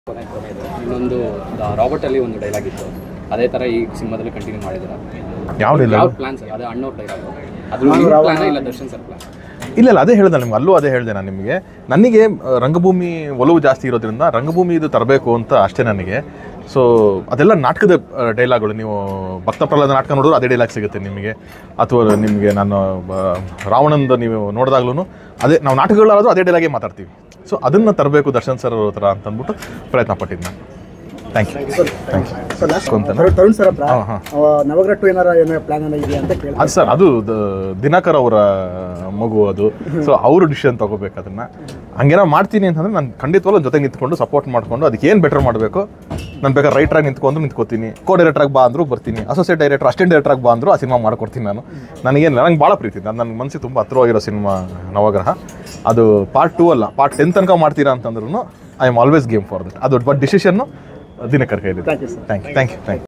ಕೊನೆ ಕೊನೆ ಇದೆ ಇನ್ನೊಂದು ದ- ರಾಬರ್ಟ್ ಅಲ್ಲಿ ಒಂದು ಡೈಲಾಗ್ ಇತ್ತು ಅದೇ ತರ ಈ ಸಿನಿಮಾದಲ್ಲಿ ಕಂಟಿನ್ಯೂ ಮಾಡಿದ್ರ ಯಾವ ಯಾವ ಡೈಲಾಗ್ ಪ್ಲಾನ್ ಸರ್ ಅದೇ ಅಣ್ಣವ್ರ ಡೈಲಾಗ್ ಅದು ಪ್ಲಾನ್ ಇಲ್ಲ ದರ್ಶನ್ ಸರ್ ಪ್ಲಾನ್ ಇಲ್ಲ ಇಲ್ಲ ಅದೇ ಹೇಳಿದೆ ನಿಮ್ಗೆ ಅಲ್ಲೂ ಅದೇ ಹೇಳಿದೆ ನಾನು ನಿಮಗೆ ನನಗೆ ಆ, ರಂಗಭೂಮಿ ಒಲವು ಜಾಸ್ತಿ ಇರೋದ್ರಿಂದ ರಂಗಭೂಮಿ ಇದು ತರಬೇಕು ಅಂತ ಅಷ್ಟೇ ನನಗೆ ಸೊ ಅದೆಲ್ಲ ನಾಟಕದ ಡೈಲಾಗ್ಗಳು ನೀವು ಭಕ್ತ ಪ್ರಹ್ಲಾದ ನಾಟಕ ನೋಡಿದ್ರು ಅದೇ ಡೈಲಾಗ್ ಸಿಗುತ್ತೆ ನಿಮಗೆ ಅಥವಾ ನಿಮಗೆ ನಾನು ಬ- ರಾವಣಂದ ನೀವು ನೋಡಿದಾಗ್ಲೂ ಅದೇ ನಾವು ನಾಟಕಗಳಾದರೂ ಅದೇ ಡೈಲಾಗೇ ಮಾತಾಡ್ತೀವಿ ಸೊ ಅದನ್ನು ತರಬೇಕು ದರ್ಶನ್ ಸರ್ ಅವ್ರ ಹತ್ರ ಅಂತ ಅಂದ್ಬಿಟ್ಟು ಪ್ರಯತ್ನ ಪಟ್ಟಿದ್ದು ನಾನು thank you thank you sir last ಕೊಂತನ? ತರುಣ್ ಸರ್ ಹತ್ರ ಹಾಂ ಹಾಂ ಅವ ನವಗ್ರಹ ಟು ಏನಾರ ಏನೋ ಪ್ಲಾನ್ ಏನೋ ಇದೆಯಾ ಅಂತ ಕೇಳಿ ಅದು ಸರ್ ಅದು ದ- ದಿನಕರ್ ಅವರ ಮಗು ಅದು ಸೊ ಅವರು ಡಿಸಿಷನ್ ತಗೋಬೇಕು ಅದನ್ನ ಹಂಗೇನೋ ಮಾಡ್ತೀನಿ ಅಂತಂದ್ರೆ ನಾನು ಖಂಡಿತವಾಗ್ಲೂ ಜೊತೆ ನಿಂತ್ಕೊಂಡು ಸಪೋರ್ಟ್ ಮಾಡ್ಕೊಂಡು ಅದಕ್ಕೆ ಏನು ಬೆಟರ್ ಮಾಡಬೇಕು ನಾನು ಬೇಕಾದ್ರೆ ರೈಟ್ರಾಗಿ ನಿಂತ್ಕೊಂಡು ನಿಂತ್ಕೋತೀನಿ ಕೋ ಡೈರೆಕ್ಟ್ರಾಗಿ ಬಾ ಅಂದ್ರು ಬರ್ತೀನಿ ಅಸೋಸಿಯೇಟ್ ಡೈರೆಕ್ಟರ್ ಅಸಿಸ್ಟೆಂಟ್ ಡೈರೆಕ್ಟ್ರಾಗಿ ಬಾ ಅಂದ್ರು ಆ ಸಿನಿಮಾ ಮಾಡ್ಕೊಡ್ತೀನಿ ನಾನು ನನಗೇನು ನನಗೆ ಭಾಳ ಪ್ರೀತಿ ಇದೆ. ಅದು ನನ್ನ ಮನಸ್ಸಿಗೆ ತುಂಬ ಹತ್ರವಾಗಿರೋ ಸಿನಿಮಾ ನವಗ್ರಹ ಅದು ಪಾರ್ಟ್ ಟೂ ಅಲ್ಲ ಪಾರ್ಟ್ ಟೆನ್ ತನಕ ಮಾಡ್ತೀರಾ ಅಂತಂದ್ರೂ I am always game for that ಅದು ಬಟ್ ಡಿಸಿಷನ್ನು ದಿನಕರ್ ಕೈಲಿದೆ thank you sir thank you thank you thank you